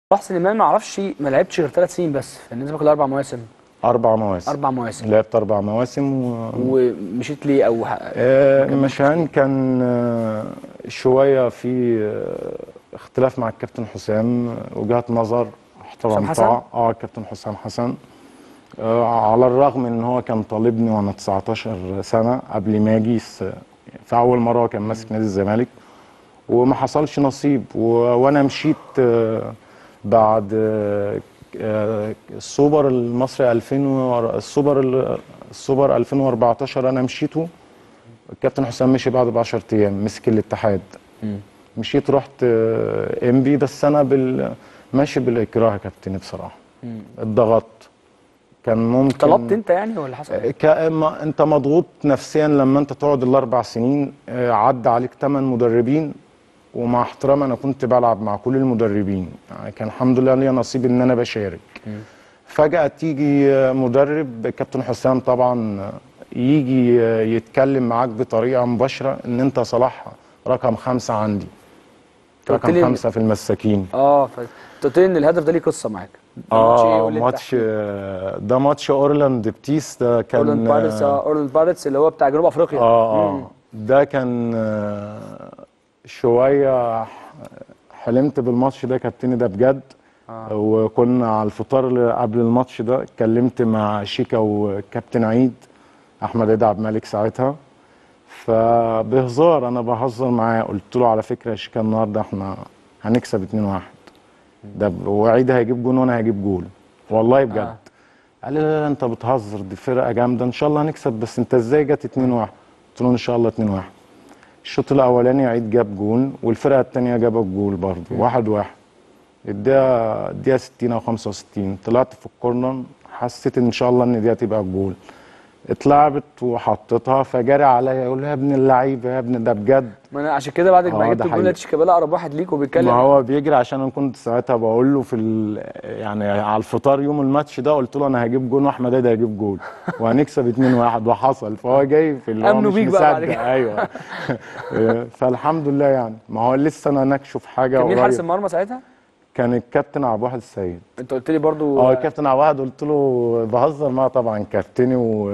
صلاح سليمان ما اعرفش ما لعبش غير ثلاث سنين بس بالنسبه كده اربع مواسم اربع مواسم اربع مواسم لعبت اربع مواسم و... ومشيت ليه او ح- آه مشان كان آه شويه في آه اختلاف مع الكابتن حسام آه، وجهات نظر حسام احترمتها حسن؟ اه الكابتن حسام حسن آه على الرغم ان هو كان طالبني وانا 19 سنه قبل ما اجي س- في اول مره هو كان ماسك نادي الزمالك وما حصلش نصيب و... وانا مشيت آه بعد آه آه، السوبر المصري 2000 و- السوبر ال- السوبر 2014 انا مشيته الكابتن حسام مشي بعد ب 10 ايام مسك الاتحاد مشيت رحت آه، ام بي بس انا بال ماشي بالاكراه يا كابتن بصراحه اتضغطت كان ممكن طلبت انت يعني ولا حصل إيه؟ ك... ما انت مضغوط نفسيا لما انت تقعد الاربع سنين آه، عدى عليك ثمان مدربين ومع احترامي انا كنت بلعب مع كل المدربين يعني كان الحمد لله ليا نصيب ان انا بشارك فجأة تيجي آه، مدرب كابتن حسام طبعا آه، يجي آه، يتكلم معاك بطريقة مباشرة ان انت صلاح رقم خمسة عندي قلت رقم لي- خمسة في المساكين اه ف- انت قلت لي ان الهدف ده ليه قصه معاك ماتش إيه؟ اه قول لي أنت ماتش احكي. آه، ده ماتش اورلاند بتيس ده كان اورلاند بايرتس آه، اه اورلاند بايرتس اللي هو بتاع جنوب افريقيا اه مم. اه ده كان آه، شويه ح- حلمت بالماتش ده كابتني ده بجد آه. وكنا على الفطار اللي قبل الماتش ده اتكلمت مع شيكا وكابتن عيد احمد عيد عبد الملك ساعتها فبهزار انا بهزر معاه قلت له على فكره يا شيكا النهارده احنا هنكسب 2-1 ده ب- وعيد هيجيب جون وانا هجيب جول والله بجد آه. قال لي لا لا انت بتهزر دي فرقه جامده ان شاء الله هنكسب بس انت ازاي جت 2-1 قلت له ان شاء الله 2-1 الشوط الاولاني عيد جاب جول والفرقه الثانيه جابت جول برضه واحد واحد الدقيقه الدقيقه 60 او 65 طلعت في الكورنر حسيت ان شاء الله ان دي هتبقى جول اتلعبت وحطيتها فجري عليا يقول لي يا ابن اللعيبه يا ابن ده بجد ما انا عشان كده بعد ما آه، جبت ده الجول حقيقي. لقيت شيكابالا اقرب واحد ليك وبيتكلم ما هو بيجري عشان انا كنت ساعتها بقول له في ال... يعني على الفطار يوم الماتش ده قلت له انا هجيب جون واحمد عيد هيجيب جول وهنكسب 2-1 وحصل فهو جاي في اللي هو أمنوا مش بيك بقى بعد مصدق كده. ايوه فالحمد لله يعني ما هو لسه انا نكشف حاجه كان مين حارس قريب المرمى ساعتها؟ كان الكابتن عبد الواحد السيد انت قلت لي برضو اه الكابتن عبد الواحد قلت له بهزر معاه طبعا كابتني و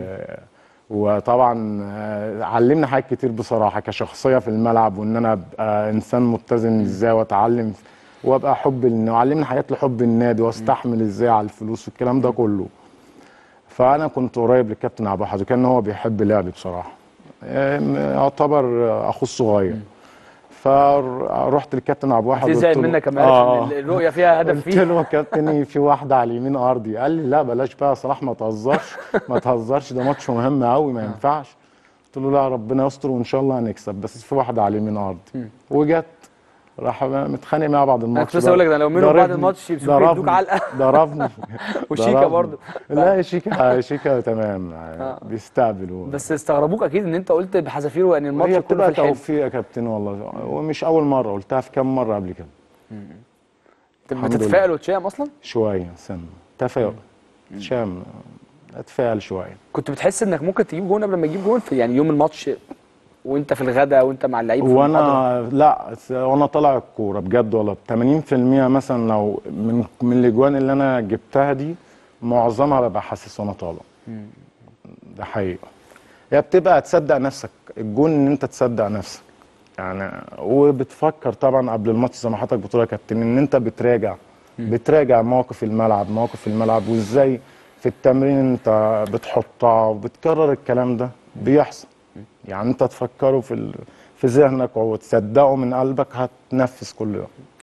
وطبعا آه، علمني حاجات كتير بصراحه كشخصيه في الملعب وان انا ابقى انسان متزن ازاي واتعلم وابقى حب الن- وعلمني حاجات لحب النادي واستحمل ازاي على الفلوس والكلام ده كله فانا كنت قريب للكابتن عبد الواحد وكان هو بيحب لعبي بصراحه آه، يعتبر آه، اخوه الصغير فرحت للكابتن عبد الواحد في قلت زعل له- منك كمان آه. عشان الرؤيه فيها هدف قلت فيه له يا كابتن في واحده على اليمين ارضي قال لي لا بلاش بقى يا صلاح ما تهزرش ما تهزرش ده ماتش مهم قوي ما ينفعش قلت له لا ربنا يستر وان شاء الله هنكسب بس في واحده على اليمين ارضي وجت راح متخانق معاه بعد الماتش كنت لسه أقول لك ده لو منهم بعد ضربني- الماتش يمسكوك يدوك ضربني- علقة. ضربني وشيكا ضربني. برضه. لا شيكا شيكا تمام بيستقبلوا بس استغربوك اكيد ان انت قلت بحذافيره ان الماتش هي كله بتبقى في الحلم توفيق يا كابتن والله ومش اول مره قلتها في كام مره قبل كده انت الحمد بتتفائل وتشام اصلا شويه سن تفاؤل شام اتفائل شويه كنت بتحس انك ممكن تجيب جون قبل ما تجيب جون في يعني يوم الماتش وانت في الغدا وانت مع اللعيب في المحاضرة؟ وانا لا س- وانا طالع الكوره بجد والله 80% مثلا لو من من الاجوان اللي انا جبتها دي معظمها ببقى حاسس وانا طالع ده حقيقه هي بتبقى تصدق نفسك الجون ان انت تصدق نفسك يعني وبتفكر طبعا قبل الماتش زي ما حضرتك بتقول يا كابتن ان انت بتراجع بتراجع مواقف الملعب مواقف الملعب وازاي في التمرين انت بتحطها وبتكرر الكلام ده بيحصل يعني انت تفكره في ال... في ذهنك وتصدقه من قلبك هتنفذ كل يوم